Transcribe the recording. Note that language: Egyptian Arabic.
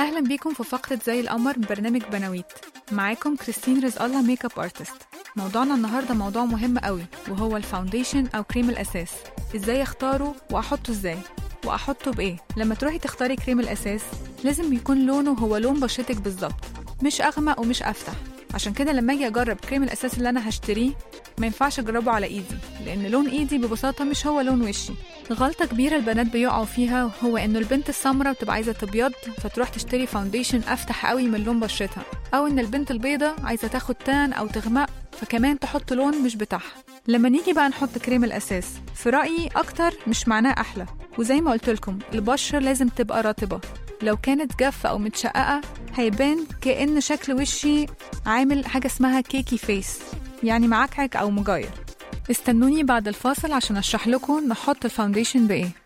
أهلا بيكم في فقرة زي القمر من برنامج بناويت معاكم كريستين رزق الله ميك اب ارتست موضوعنا النهاردة موضوع مهم قوي وهو الفاونديشن أو كريم الأساس إزاي أختاره وأحطه إزاي وأحطه بإيه لما تروحي تختاري كريم الأساس لازم يكون لونه هو لون بشرتك بالظبط مش أغمق ومش أفتح عشان كده لما أجي أجرب كريم الأساس اللي أنا هشتريه ما ينفعش أجربه على إيدي لأن لون إيدي ببساطة مش هو لون وشي غلطة كبيرة البنات بيقعوا فيها هو إنه البنت السمراء بتبقى عايزة تبيض فتروح تشتري فاونديشن أفتح قوي من لون بشرتها أو إن البنت البيضة عايزة تاخد تان أو تغمق فكمان تحط لون مش بتاعها لما نيجي بقى نحط كريم الأساس في رأيي أكتر مش معناه أحلى وزي ما قلت لكم البشرة لازم تبقى رطبة لو كانت جافة أو متشققة هيبان كأن شكل وشي عامل حاجة اسمها كيكي فيس يعني معكعك أو مجاير استنوني بعد الفاصل عشان أشرح لكم نحط الفاونديشن بإيه